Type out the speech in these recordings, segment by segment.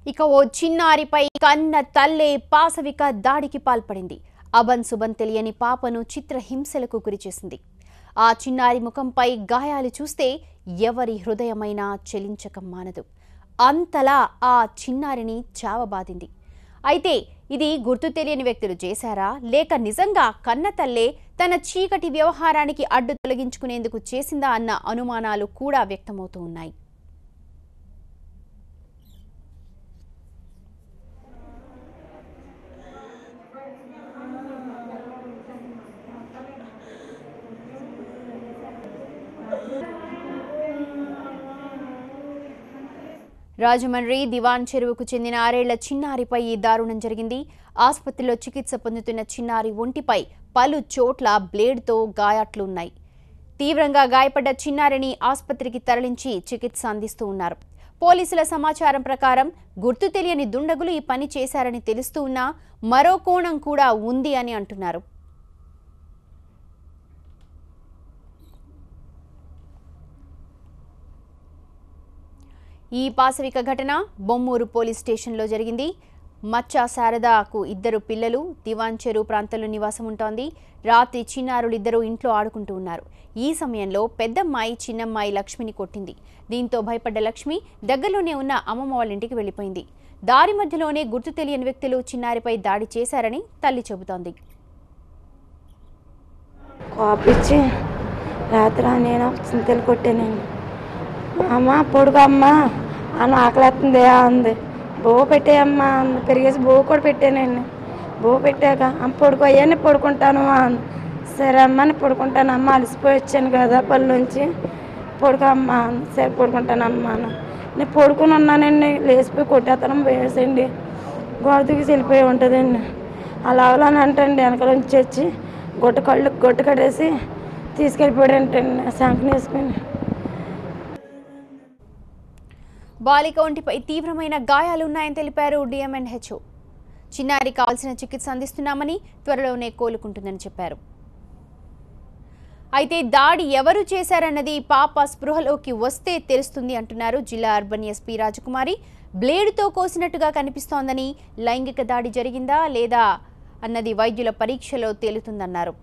ఇక ఓ చిన్నారిపై కన్న తల్లే పాశవిక దాడికి పాల్పడింది అబన్ సుబన్ తెలియని పాపను చిత్రహింసలకు గురిచేసింది ఆ చిన్నారి ముఖంపై గాయాలు చూస్తే ఎవరి హృదయమైనా చెలించక మానదు అంతలా ఆ చిన్నారిని చావబాదింది అయితే ఇది గుర్తు తెలియని వ్యక్తులు చేశారా లేక నిజంగా కన్న తల్లే తన చీకటి వ్యవహారానికి అడ్డు తొలగించుకునేందుకు చేసిందా అన్న అనుమానాలు కూడా వ్యక్తమవుతూ ఉన్నాయి రాజమండ్రి దివాన్ చెరువుకు చెందిన ఆరేళ్ల చిన్నారిపై ఈ దారుణం జరిగింది ఆసుపత్రిలో చికిత్స పొందుతున్న చిన్నారి ఒంటిపై పలు చోట్ల బ్లేడ్తో గాయాట్లున్నాయి తీవ్రంగా గాయపడ్డ చిన్నారిని ఆసుపత్రికి తరలించి చికిత్స అందిస్తూ ఉన్నారు పోలీసుల సమాచారం ప్రకారం గుర్తు తెలియని దుండగులు ఈ పని చేశారని తెలుస్తూ ఉన్నా మరో కోణం కూడా ఉంది అని అంటున్నారు ఈ పాశవిక ఘటన బొమ్మూరు పోలీస్ స్టేషన్లో జరిగింది మచ్చ శారదకు ఇద్దరు పిల్లలు దివాన్ చెరువు ప్రాంతంలో నివాసం ఉంటోంది రాత్రి చిన్నారులిద్దరూ ఇంట్లో ఆడుకుంటూ ఉన్నారు ఈ సమయంలో పెద్దమ్మాయి చిన్నమ్మాయి లక్ష్మిని కొట్టింది దీంతో భయపడ్డ లక్ష్మి దగ్గరలోనే ఉన్న అమ్మమ్మ వాళ్ళ ఇంటికి వెళ్ళిపోయింది దారి మధ్యలోనే గుర్తు తెలియని వ్యక్తులు చిన్నారిపై దాడి చేశారని తల్లి చెబుతోంది కోపిచ్చి రాత్రి నేను చింతలు కొట్టానండి అమ్మ పొడుగు అమ్మ అని ఆకలేస్తుంది అంది బో పెట్టేయమ్మా అంది పెరిగేసి బో కూడా పెట్టానండి బో పెట్టాక అమ్మ పొడుగు అయ్యాన్ని పడుకుంటాను అంది సరే అమ్మ నేను పడుకుంటాను అమ్మ అలసిపోయి వచ్చాను కదా పళ్ళుంచి పొడుగు అమ్మ అంది సరే పడుకుంటాను అమ్మ అని నేను పడుకుని ఉన్నానండి లేచిపోయి కొట్టేతనం వేసండి గోడ దూకి వెళ్ళిపోయి ఉంటుందండి అలా అవలని అంటండి వెనకాల నుంచి వచ్చి గొట్ట కళ్ళు గొట్ట కట్టేసి తీసుకెళ్ళిపోయాడంటండి శంఖం వేసుకుని బాలిక ఒంటిపై తీవ్రమైన గాయాలున్నాయని తెలిపారు డిఎంఎన్హెచ్ఓ చిన్నారి కావాల్సిన చికిత్స అందిస్తున్నామని త్వరలోనే కోలుకుంటుందని చెప్పారు అయితే దాడి ఎవరు చేశారన్నది పాప స్పృహలోకి వస్తే తెలుస్తుంది అంటున్నారు జిల్లా అర్బన్ ఎస్పీ రాజకుమారి బ్లేడుతో కోసినట్టుగా కనిపిస్తోందని లైంగిక దాడి జరిగిందా లేదా అన్నది వైద్యుల పరీక్షలో తేలుతుందన్నారు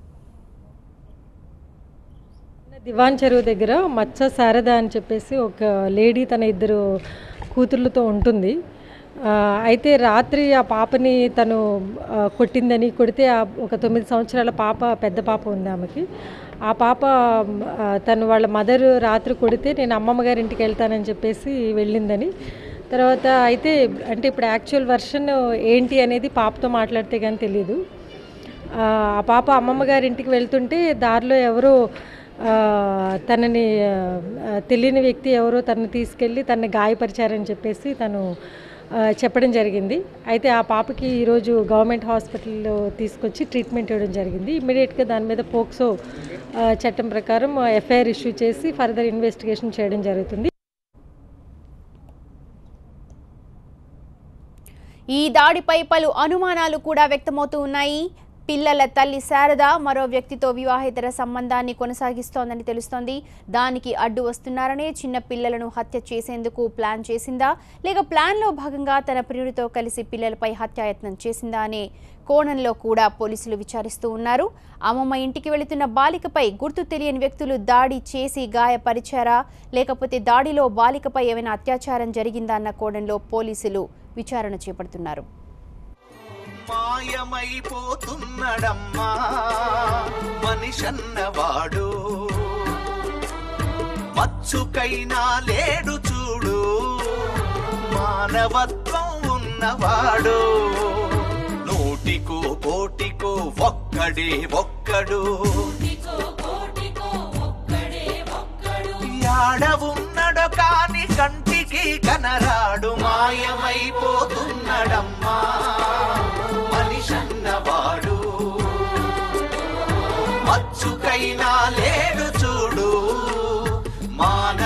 దివాన్ చెరువు దగ్గర మచ్చ శారద అని చెప్పేసి ఒక లేడీ తన ఇద్దరు కూతుర్లతో ఉంటుంది ఆ, అయితే రాత్రి ఆ పాపని తను ఆ, కొట్టిందని కొడితే ఆ ఒక తొమ్మిది సంవత్సరాల పాప పెద్ద పాప ఉంది ఆమెకి ఆ పాప ఆ, తను వాళ్ళ మదర్ రాత్రి కొడితే నేను అమ్మమ్మ గారి ఇంటికి వెళ్తానని చెప్పేసి వెళ్ళిందని తర్వాత అయితే అంటే ఇప్పుడు యాక్చువల్ వర్షన్ ఏంటి అనేది పాపతో మాట్లాడితే కానీ తెలియదు ఆ ఆ పాప అమ్మమ్మ గారి ఇంటికి వెళ్తుంటే దారిలో ఎవరో ఆ, తనని ఆ, తెలియని వ్యక్తి ఎవరో తనని తీసుకెళ్ళి తనని గాయపరిచారని చెప్పేసి తను ఆ, చెప్పడం జరిగింది అయితే ఆ పాపకి ఈరోజు గవర్నమెంట్ హాస్పిటల్లో తీసుకొచ్చి ట్రీట్మెంట్ ఇవ్వడం జరిగింది ఇమ్మీడియట్గా దాని మీద పోక్సో ఆ, చట్టం ప్రకారం ఎఫ్ఐఆర్ ఇష్యూ చేసి ఫర్దర్ ఇన్వెస్టిగేషన్ చేయడం జరుగుతుంది ఈ దాడిపై పలు అనుమానాలు కూడా వ్యక్తమవుతూ ఉన్నాయి పిల్లల తల్లి శారద మరో వ్యక్తితో వివాహేతర సంబంధాన్ని కొనసాగిస్తోందని తెలుస్తోంది దానికి అడ్డు వస్తున్నారనే చిన్న పిల్లలను హత్య చేసేందుకు ప్లాన్ చేసిందా లేక ప్లాన్లో భాగంగా తన ప్రియుడితో కలిసి పిల్లలపై హత్యాయత్నం చేసిందా అనే కోణంలో కూడా పోలీసులు విచారిస్తూ ఉన్నారు అమ్మమ్మ ఇంటికి వెళుతున్న బాలికపై గుర్తు తెలియని వ్యక్తులు దాడి చేసి గాయపరిచారా లేకపోతే దాడిలో బాలికపై ఏమైనా అత్యాచారం జరిగిందా అన్న కోణంలో పోలీసులు విచారణ చేపడుతున్నారు మాయమైపోతున్నడమ్మా మనిషన్నవాడు మచ్చుకైనా లేడు చూడు మానవత్వం ఉన్నవాడు నూటికో కోటికో ఒక్కడే ఒక్కడు యాడవున్నడో కాని కంటికి కనరాడు మాయమైపోతున్నడమ్మా మనిషన్నవాడు మచ్చుకైనా లేడు చూడు మాన